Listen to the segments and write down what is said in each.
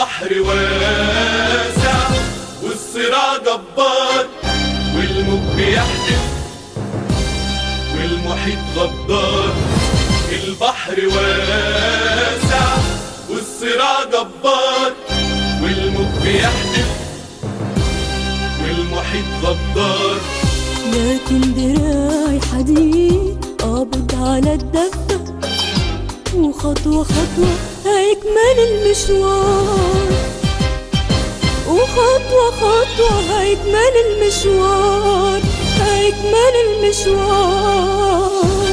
البحر واسع والصراع جبار والموج بيحدف والمحيط غدار البحر واسع والصراع جبار والموج بيحدف والمحيط غدار لكن دراعي حديد قابض على الدفة وخطوة خطوة هيكمل المشوار وخطوة خطوة هيكمل المشوار هيكمل المشوار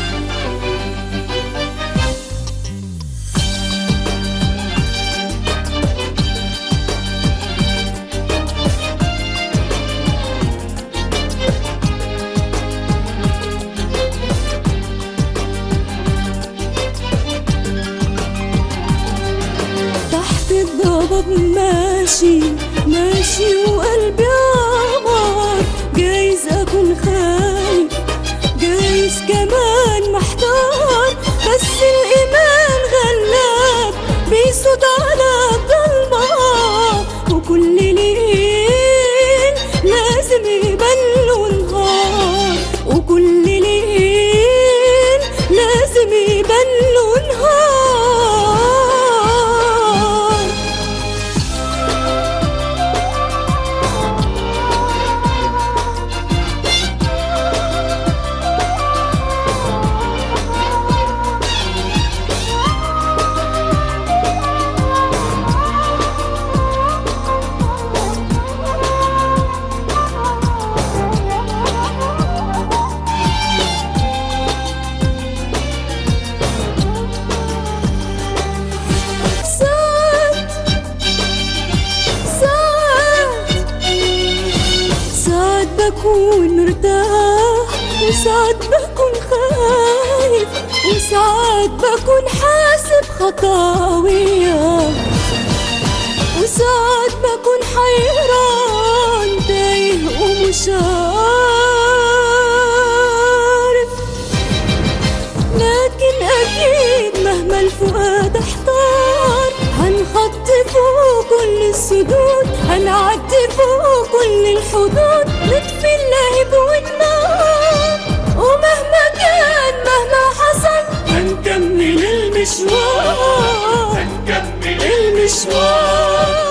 تحت الضباب ماشي ماشي وقلبي عمار جايز اكون خايف جايز كمان محتار بس الايمان غلاب بيصد على الضلمة وكل ليل لازم يبان له نهار وكل ليل لازم يبان له نهار ساعات ساعات ساعات بكون مرتاح وساعات بكون خايف وساعات بكون حاسب خطاوية وساعات بكون حيران تايه ومش عارف لكن أكيد مهما الفؤاد احتار هنخط فوق كل السدود هنعدي فوق كل الحدود نطفي اللهب والنار ومهما كان مهما حصل هنكمل المشوار هنكمل المشوار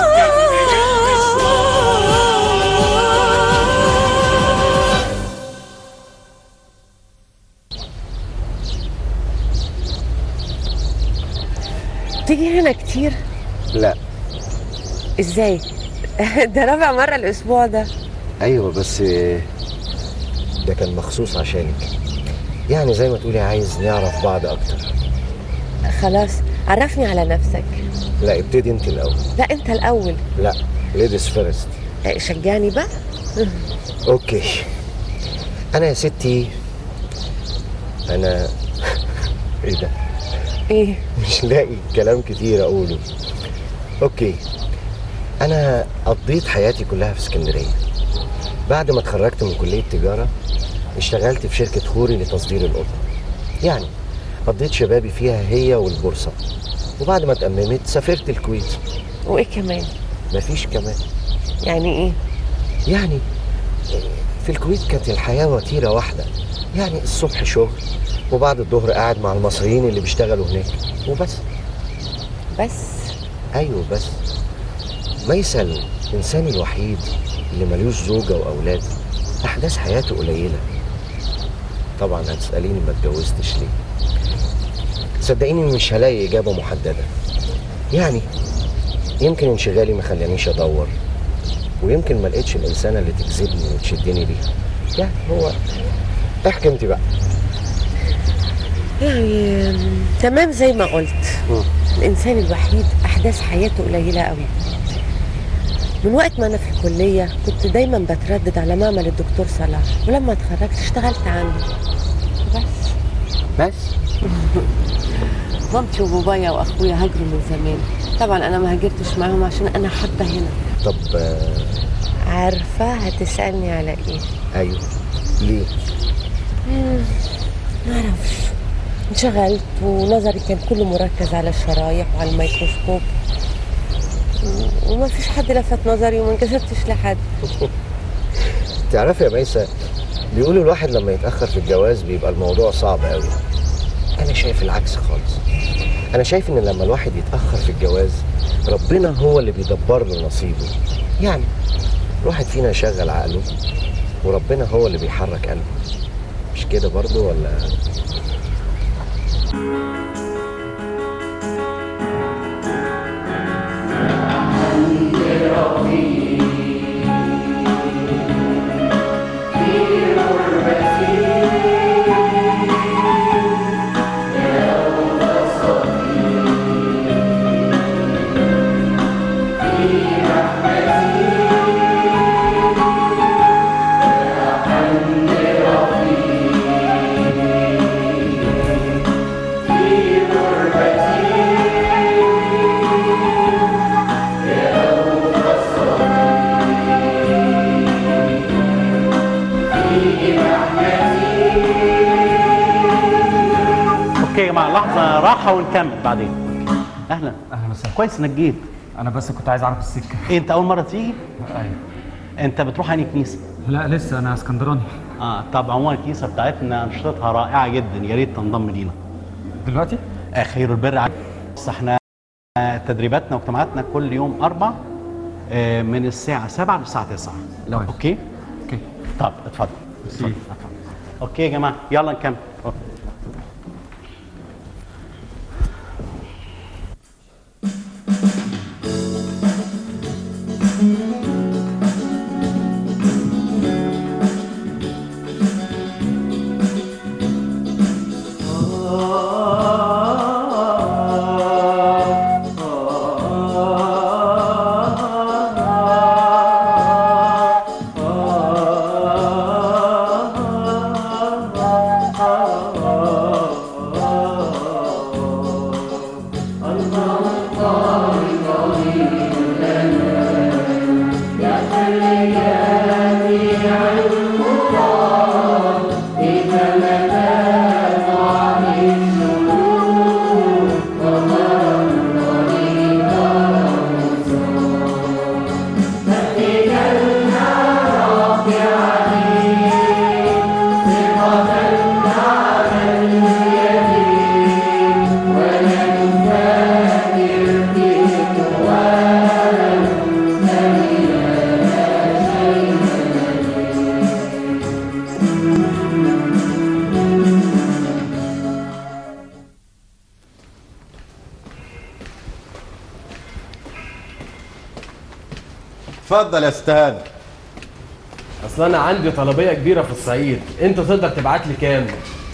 تيجي هنا كتير لا ازاي ده رابع مرة الأسبوع ده ايوه بس ده كان مخصوص عشانك يعني زي ما تقولي عايز نعرف بعض اكتر خلاص عرفني على نفسك لا ابتدي انت الاول لا أنت الأول لا ليديز فيرست آه، شجعني بقى اوكي انا يا ستي انا ايه ده إيه مش لاقي كلام كتير اقوله اوكي انا قضيت حياتي كلها في اسكندريه بعد ما اتخرجت من كليه تجاره اشتغلت في شركه خوري لتصدير القطن يعني قضيت شبابي فيها هي والبورصه وبعد ما اتأممت سافرت الكويت وإيه كمان مفيش كمان يعني إيه يعني في الكويت كانت الحياة وتيرة واحدة يعني الصبح شغل وبعد الظهر قاعد مع المصريين اللي بيشتغلوا هناك وبس بس ايوه بس ميسل الانسان الوحيد اللي ملوش زوجه واولاد احداث حياته قليله طبعا هتساليني ما اتجوزتش ليه صدقيني مش هلاقي اجابه محدده يعني يمكن انشغالي ما خلانيش ادور ويمكن ما لقيتش الانسانه اللي تجذبني وتشدني ليها يعني هو احكي انت بقى يعني آم، تمام زي ما قلت مم. الإنسان الوحيد أحداث حياته قليلة قوي من وقت ما أنا في الكلية كنت دايما بتردد على معمل الدكتور صلاح ولما اتخرجت اشتغلت عنده بس بس مامتي وبابايا واخويا هاجروا من زمان طبعا انا ما هاجرتش معاهم عشان انا حابه هنا طب آه، عارفه هتسالني على ايه ايوه ليه معرفش انشغلت ونظري كان كله مركز على الشرايح وعلى الميكروسكوب وما فيش حد لفت نظري وما انكسفتش لحد تعرفي يا ميسة بيقولوا الواحد لما يتأخر في الجواز بيبقى الموضوع صعب قوي أنا شايف العكس خالص أنا شايف إن لما الواحد يتأخر في الجواز ربنا هو اللي بيدبر له نصيبه يعني الواحد فينا يشغل عقله وربنا هو اللي بيحرك قلبه مش كده برضو ولا اوكي يا جماعه لحظه راحه ونكمل بعدين اهلا اهلا وسهلا كويس انك جيت انا بس كنت عايز اعرف السكه إيه انت اول مره تيجي ايوه انت بتروح انهي كنيسه لا لسه انا اسكندراني اه طب عموما الكنيسه بتاعتنا انشطتها رائعه جدا يا ريت تنضم لينا دلوقتي آه خير البر عاد. بس احنا آه، تدريباتنا واجتماعاتنا كل يوم اربع آه، من الساعه 7 للساعه 9 لا. اوكي اوكي طب اتفضل اتفضل اتفضل. اوكي يا جماعه يلا نكمل اتفضل يا استاذ اصل انا عندي طلبيه كبيره في الصعيد انت تقدر تبعت لي كام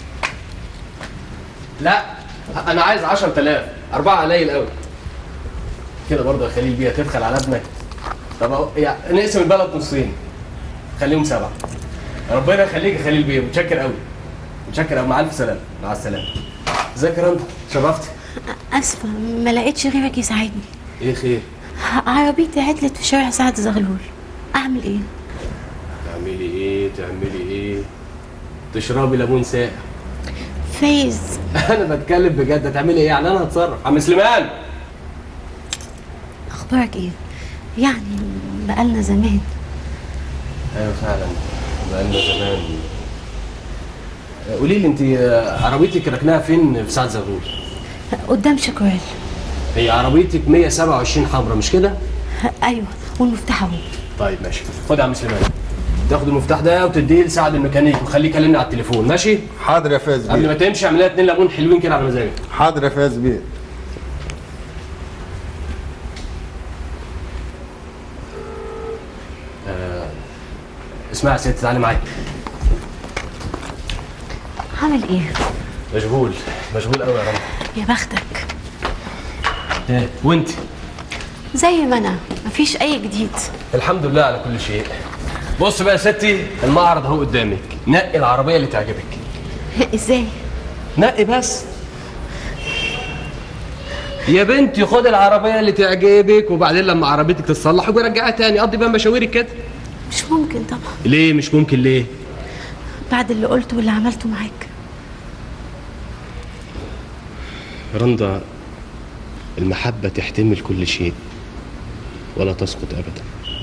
لا انا عايز 10000 اربعه قليل قوي كده برضه يا خليل بيها تبخل على ابنك طب أهو- يعني نقسم البلد نصين خليهم سبعه ربنا يخليك يا خليل بيه متشكر قوي متشكر قوي مع الف سلامه مع السلامه ازيك يا رندا شرفتي اسفه ما لقيتش غيرك يساعدني ايه خير عربيتي عطلت في شارع سعد زغلول اعمل ايه تعملي ايه تعملي ايه تشربي ليمون ساقع فايز انا بتكلم بجد هتعملي ايه يعني انا هتصرف عم سليمان اخبارك ايه يعني بقالنا زمان ايوه فعلا بقالنا زمان قولي لي انت عربيتك ركناها فين في سعد زغلول قدام شكرال هي عربيتك 127 حمرا مش كده ايوه والمفتاح اهو طيب ماشي خد يا عم سليمان تاخد المفتاح ده وتديه لسعد الميكانيك وخليه يكلمني على التليفون ماشي حاضر يا فايز قبل ما بيه تمشي اعمل لها اتنين ليمون حلوين كده على مزاجك حاضر يا فايز بيه اسمعي يا ست تعالي معايا عامل ايه مشغول مشغول قوي يا رنا يا بختك ايه وانت زي ما انا مفيش اي جديد الحمد لله على كل شيء بص بقى يا ستي المعرض اهو قدامك نقي العربيه اللي تعجبك ازاي نقي بس يا بنتي خد العربيه اللي تعجبك وبعدين لما عربيتك تتصلح وجي رجعها تاني قضي بقى مشاويرك كده مش ممكن طبعا ليه مش ممكن ليه بعد اللي قلته واللي عملته معاك رندا المحبة تحتمل كل شيء ولا تسقط ابدا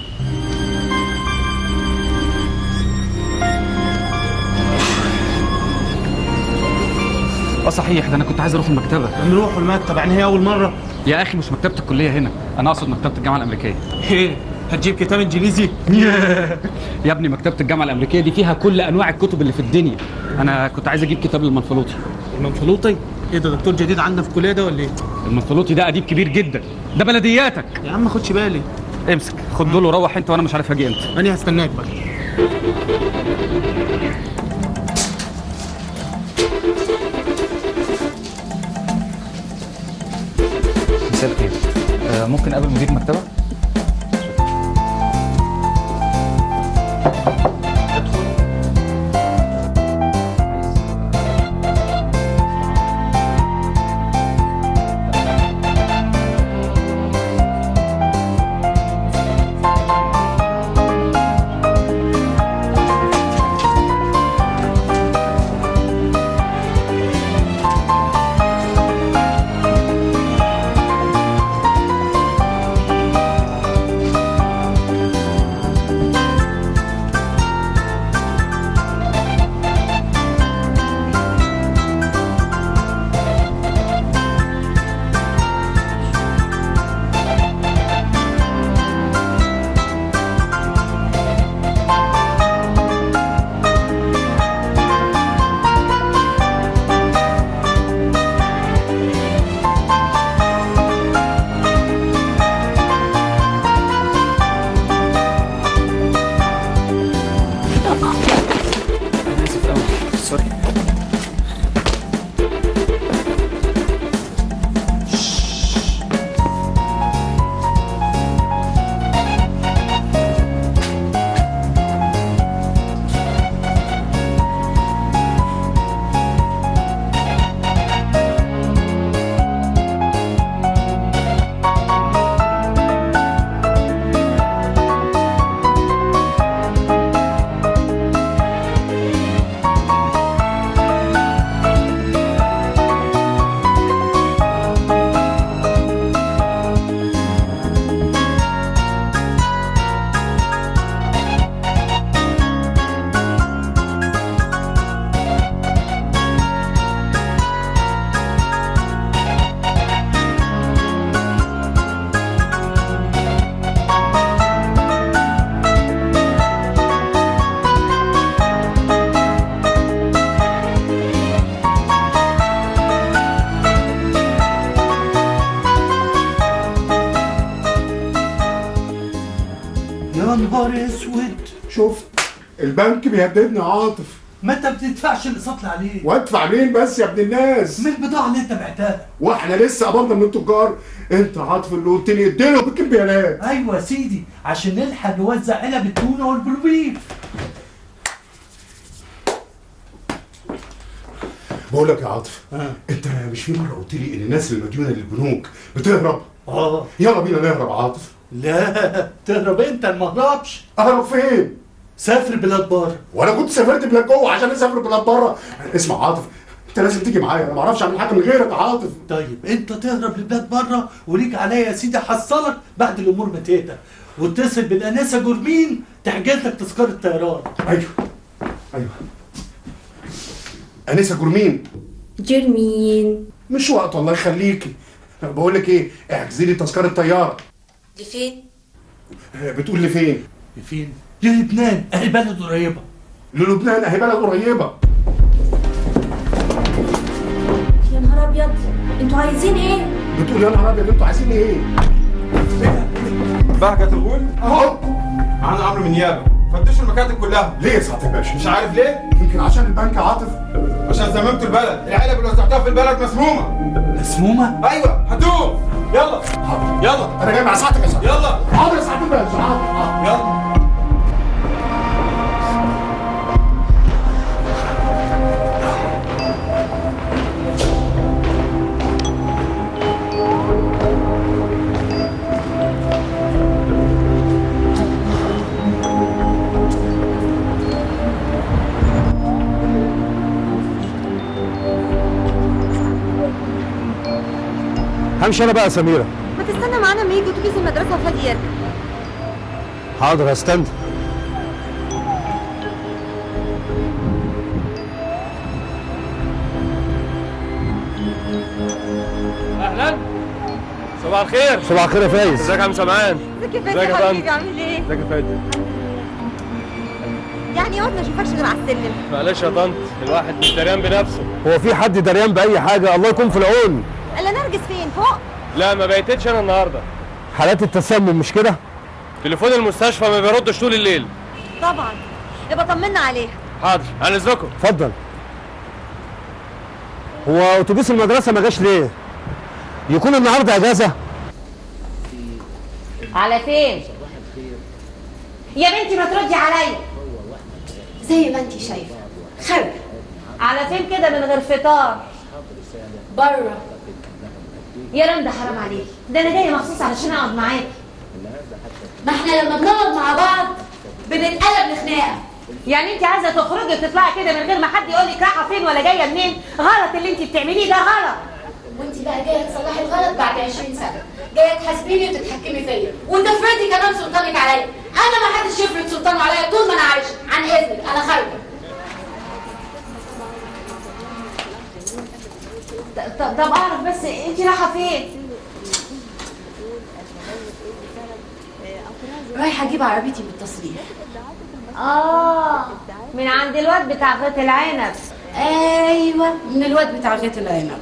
اه صحيح ده انا كنت عايز اروح المكتبه نروح المكتب يعني هي اول مره يا اخي مش مكتبه الكليه هنا انا اقصد مكتبه الجامعه الامريكيه ايه هتجيب كتاب انجليزي يا ابني مكتبه الجامعه الامريكيه دي فيها كل انواع الكتب اللي في الدنيا انا كنت عايز اجيب كتاب للمنفلوطي المنفلوطي ايه ده دكتور جديد عندنا في الكليه ده ولا ايه المنفلوطي ده اديب كبير جدا ده بلدياتك يا عم ما خدش بالي امسك خد دول وروح انت وانا مش عارف اجي امتى انا هستناك بقى مساء الخير آه ممكن اقابل مدير المكتبه انا اسف قوي سوري يا نهار اسود شفت البنك بيهددني يا عاطف ما انت بتدفعش الاقساط اللي عليك وادفع مين بس يا ابن الناس من البضاعه اللي انت بعتها واحنا لسه قبضنا من التجار انت عاطف اللي قلت لي اديله بالكمبيالات ايوه يا سيدي عشان نلحق نوزع علب التونه والبلوبيف بقول لك يا عاطف آه. انت مش في مره قلت لي ان الناس المديونه للبنوك بتهرب اه يلا بينا نهرب يا عاطف لا تهرب انت ما تهربش اهرب فين سافر بلاد بره وانا كنت سافرت بلاد جوه عشان اسافر بلاد بره اسمع عاطف انت لازم تيجي معايا انا ما اعرفش اعمل حاجه من غيرك يا عاطف طيب انت تهرب لبلاد بره وليك عليا يا سيدي احصلك بعد الامور ما تهدى واتصل بالانسه جرمين تحجز لك تذكره طيران ايوه ايوه انسه جرمين جرمين مش وقت الله يخليكي بقول لك ايه احجزي لي تذكره طياره لفين؟ بتقول لي فين فين للبنان اهي بلد قريبه للبنان اهي بلد قريبه يا نهار ابيض انتوا عايزين ايه؟ بتقول يا نهار ابيض انتوا عايزين ايه بهجة الغول اهو معانا امر من نيابه فتشوا المكاتب كلها ليه يا سعاده الباشا مش عارف ليه يمكن عشان البنك عاطف عشان زممتوا البلد العلب اللي وزعتوها في البلد مسمومه مسمومه ايوه هاتوه يلا يلا انا جاي مع سعادتك يا سعاده يلا حاضر يا سعاده الباشا حاضر حاضر. يلا همشي انا بقى يا سميره ما تستنى معانا ما يجي اتوبيس المدرسه فاضي يرجع حاضر هستنى اهلا صباح الخير صباح الخير يا فايز ازيك يا عم سمعان ازيك يا ازيك فادي يا حبيبي فندم عامل ايه؟ ازيك يا فادي يعني يقعد ما اشوفكش غير على السلم معلش يا طنط الواحد مش دريان بنفسه هو في حد دريان باي حاجه الله يكون في العون الا نرجس فين فوق؟ لا ما بيتتش انا النهارده حالات التسمم مش كده تليفون المستشفى ما بيردش طول الليل طبعا يبقى طمنا عليها حاضر على اذنكم اتفضل هو اتوبيس المدرسه ما جاش ليه يكون النهارده اجازه على فين؟ يا بنتي ما تردي عليا زي ما انت شايفه خير على فين كده من غير فطار بره يا رندا حرام عليكي ده انا جايه مخصوص علشان اقعد معاكي ما احنا لما بنقعد مع بعض بنتقلب لخناقه يعني انت عايزه تخرجي وتطلعي كده من غير ما حد يقول لك رايحه فين ولا جايه منين غلط اللي انت بتعمليه ده غلط وانت بقى جايه تصلحي الغلط بعد 20 سنه جايه تحاسبيني وتتحكمي فيا وتفرضي كمان سلطانك عليا انا ما حدش يفرض سلطانه عليا طول ما انا عايشه عن اذنك انا خارجه ط- ط- طب اعرف بس انت رايحه فين رايحه اجيب عربيتي بالتصريح اه من عند الواد بتاع غيط العنب ايوه من الواد بتاع غيط العنب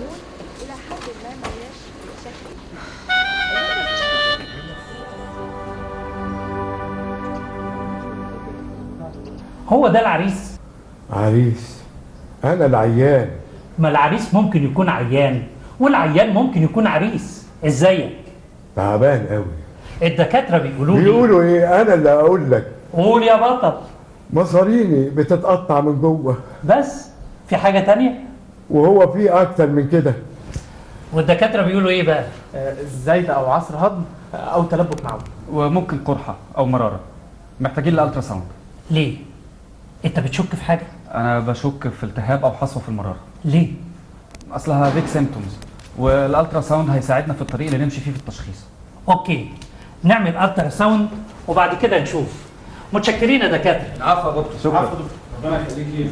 هو ده العريس عريس انا العيان ما العريس ممكن يكون عيان والعيان ممكن يكون عريس ازيك تعبان قوي الدكاتره بيقولوا لي بيقولوا ايه انا اللي اقول لك قول يا بطل مصاريني بتتقطع من جوه بس في حاجه تانية وهو في اكتر من كده والدكاتره بيقولوا ايه بقى زايدة او عصر هضم او تلبك معوي وممكن قرحه او مراره محتاجين الالترا ساوند ليه انت بتشك في حاجه انا بشك في التهاب او حصوه في المراره ليه اصلها بيك سيمتومز والالترا ساوند هيساعدنا في الطريق اللي نمشي فيه في التشخيص اوكي نعمل الترا ساوند وبعد كده نشوف متشكرين يا دكاتره عفوا يا دكتور شكرا. عفوا دكتور ربنا يخليك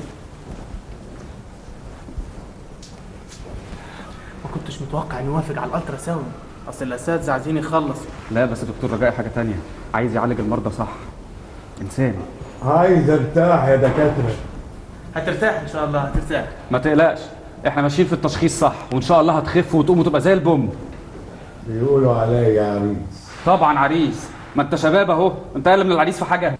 ما كنتش متوقع انه يوافق على الالترا ساوند اصل الاساتذه عايزين يخلصوا لا بس دكتور رجائي حاجه تانية عايز يعالج المرضى صح انسان عايز ارتاح يا دكاتره هترتاح ان شاء الله هترتاح ما تقلقش احنا ماشيين في التشخيص صح وان شاء الله هتخف وتقوم وتبقى زي البوم بيقولوا عليا عريس طبعا عريس ما انت شباب اهو انت اقل من العريس في حاجه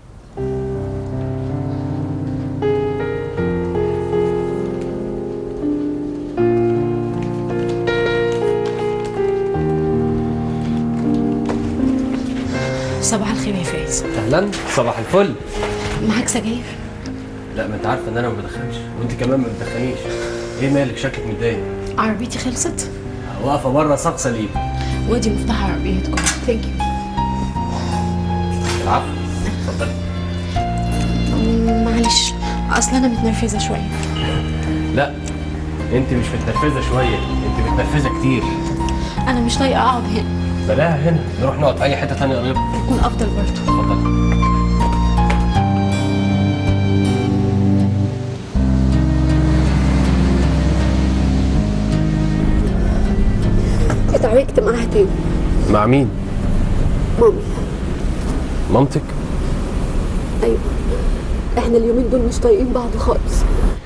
صباح الخير يا فايز اهلا صباح الفل معاك سجاير لا ما انت عارفه ان انا ما بدخنش وانت كمان ما بتدخنيش ايه مالك شكلك متضايق عربيتي خلصت واقفه بره ساق سليم وادي مفتاح عربيتكم ثانك يو العفو اتفضلي معلش اصل انا متنرفزه شويه لا انت مش متنرفزه شويه انت متنرفزه كتير انا مش طايقه اقعد هنا بلاها هنا نروح نقعد في اي حته تانية قريبه يكون افضل برضه اتفضلي اتعاركت معاها تاني مع مين مامي مامتك ايوه احنا اليومين دول مش طايقين بعض خالص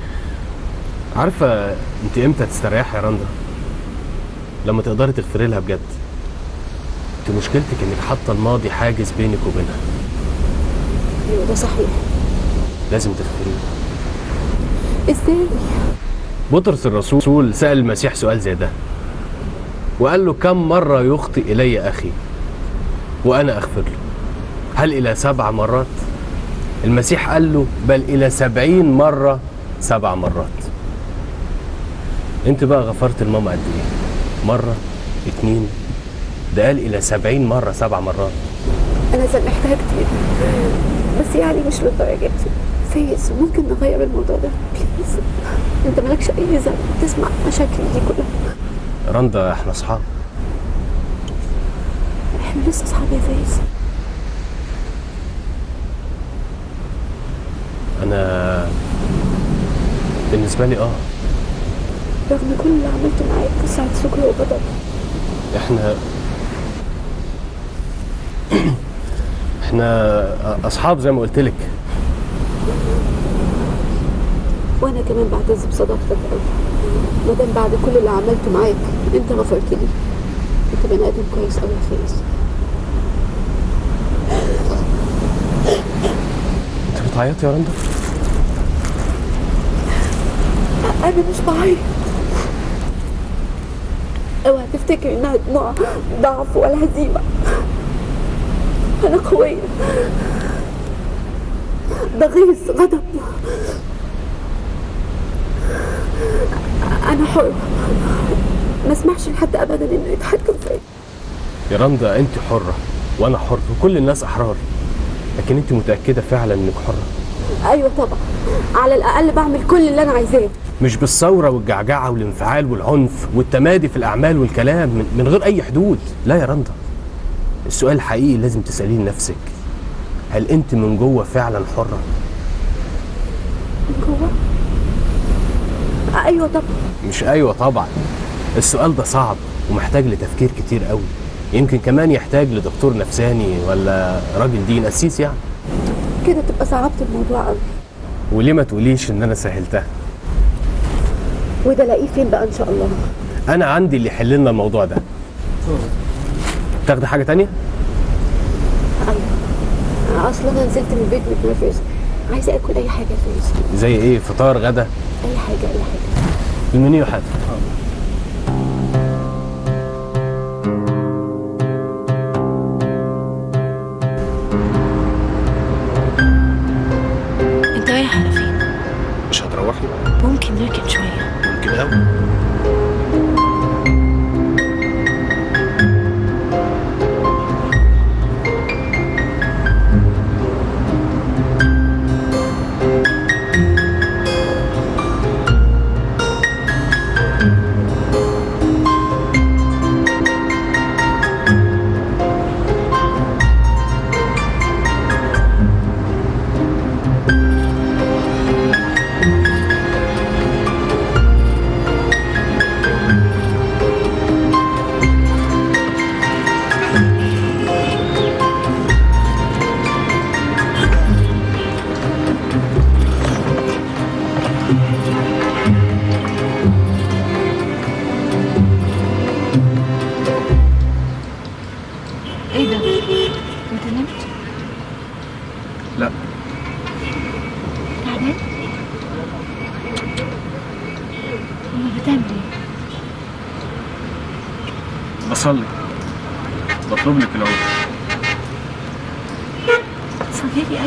عارفه انت امتى تستريحي يا رندا لما تقدري تغفري لها بجد انت مشكلتك انك حاطه الماضي حاجز بينك وبينها ايوه ده صحيح لازم تغفريه ازاي بطرس الرسول سأل المسيح سؤال زي ده وقال له كم مرة يخطئ إلي أخي وأنا أغفر له هل إلى سبع مرات المسيح قال له بل إلى سبعين مرة سبع مرات أنت بقى غفرت لماما قد إيه مرة اتنين ده قال إلى سبعين مرة سبع مرات انا سامحتها كتير بس يعني مش للدرجه دي فايز ممكن نغير الموضوع ده بليز انت مالكش اي ذنب تسمع مشاكلي دي كلها رندا احنا أصحاب احنا لسه اصحاب يا فايز انا بالنسبه لي اه رغم كل اللي عملته معاك ساعة سكر وغضب احنا احنا اصحاب زي ما قلت لك وانا كمان بعتز بصداقتك قوي مادام بعد كل اللي عملته معاك انت غفرت لي انت بني ادم كويس قوي يا فايز انت بتعيطي يا رندا انا مش بعيط اوعى تفتكر انها دموع ضعف ولا هزيمه انا قويه ده غيظ غضب انا حر ما اسمحش لحد ابدا انه يتحكم فيا يا رندا انت حره وانا حر وكل الناس احرار لكن انت متاكده فعلا انك حره ايوه طبعا على الاقل بعمل كل اللي انا عايزاه مش بالثوره والجعجعه والانفعال والعنف والتمادي في الاعمال والكلام من, من غير اي حدود لا يا رندا السؤال الحقيقي لازم تساليه لنفسك هل انت من جوه فعلا حره من جوه ايوه طبعا مش ايوه طبعا السؤال ده صعب ومحتاج لتفكير كتير قوي يمكن كمان يحتاج لدكتور نفساني ولا راجل دين قسيس يعني كده تبقى صعبت الموضوع قوي وليه ما تقوليش ان انا سهلتها وده لاقيه فين بقى ان شاء الله انا عندي اللي يحل لنا الموضوع ده تاخدي حاجه تانية ايوه اصلا انا نزلت من البيت متنرفزه عايزه اكل اي حاجه يا فايز زي ايه فطار غدا اي حاجه اي حاجه المنيو حاجه انت رايح على فين مش هتروحي ممكن نركن شويه ممكن قوي ايه ده انت نمت لا تعبان امال بتعمل ايه بصلي بطلب لك العود صلي لي قلبي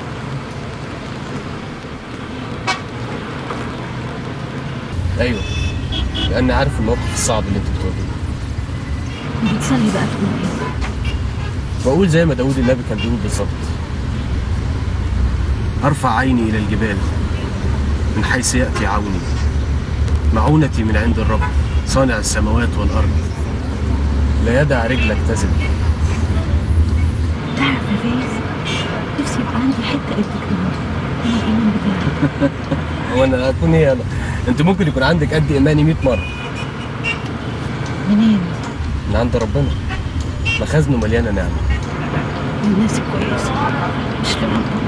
ايوه لاني عارف الموقف الصعب اللي انت بتواجهه بتصلي بقى تقول ايه بقول زي ما داود النبي كان بيقول بالظبط ارفع عيني الى الجبال من حيث ياتي عوني معونتي من عند الرب صانع السماوات والارض لا يدع رجلك تزل تعرف يا فايز نفسي يبقى عندي حته قد كده من الايمان بتاعي هو انا اكون ايه انا انت ممكن يكون عندك قد ايماني 100 مره منين من عند ربنا مخازنه مليانه نعمه من الناس الكويسه مش لربنا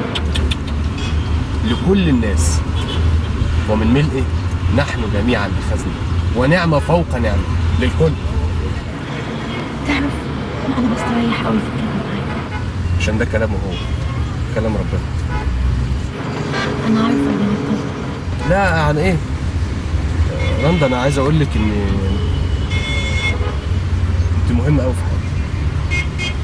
لكل الناس ومن ملئه نحن جميعا بخزنه ونعمه فوق نعمه للكل تعرف انا بستريح قوي في الكلام معاك عشان ده كلامه هو كلام ربنا انا عارفه ان انا غلطت لا عن ايه رندا انا عايز اقول لك ان انت مهمه قوي في حياتي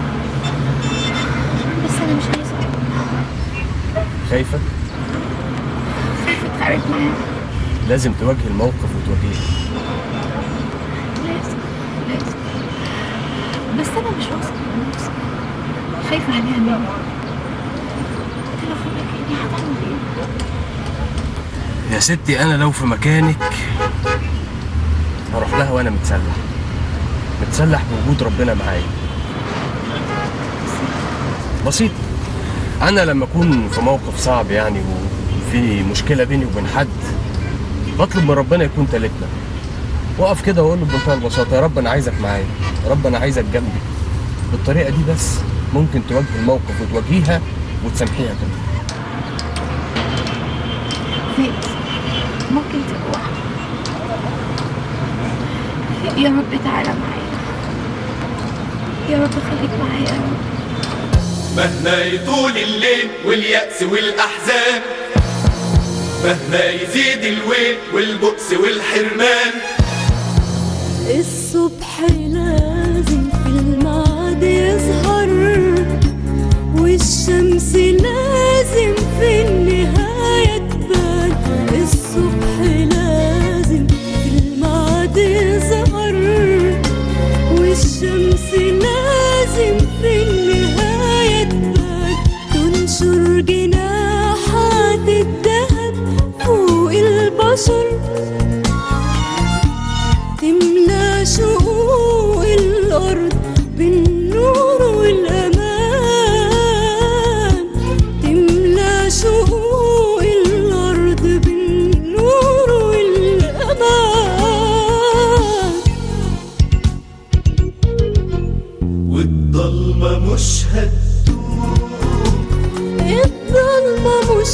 بس انا مش عايزه خايفه خايفه اتعرف معاك لازم تواجهي الموقف وتواجهيه لازم لازم بس انا مش واثقه من نفسي خايفه عليها مني انت لو في مكاني هتعمل ايه يا ستي انا لو في مكانك هروح لها وانا متسلح متسلح بوجود ربنا معايا بسيط انا لما اكون في موقف صعب يعني وفي مشكله بيني وبين حد بطلب من ربنا يكون تالتنا واقف كده واقول له بمنتهى البساطه يا رب انا عايزك معايا يا رب انا عايزك جنبي بالطريقه دي بس ممكن تواجه الموقف وتواجهيها وتسامحيها كمان فايز ممكن تروح يا رب تعالى معايا يا رب خليك معايا يا رب مهما يطول الليل واليأس والأحزان مهما يزيد الويل والبؤس والحرمان الصبح لازم في الميعاد يظهر والشمس لازم في النهاية تبان الصبح لازم في الميعاد يظهر والشمس لازم في النهاية تبان تنشر جناحات الذهب فوق البشر تملى شقوق الأرض بالنور والأمان تملى شقوق الأرض بالنور والأمان والضلمة مش هتدوم الظلمة مش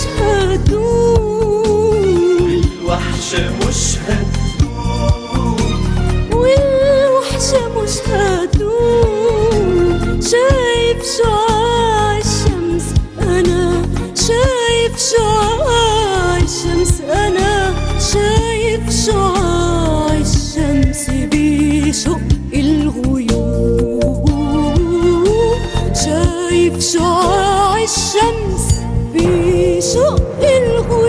هتدوم الوحشة مش هتدوم والوحشة مش هتدوم شايف شعاع الشمس أنا شايف شعاع الشمس أنا شايف شعاع الشمس بيشق الغيوم شايف شعاع الشمس بيشق الغيوم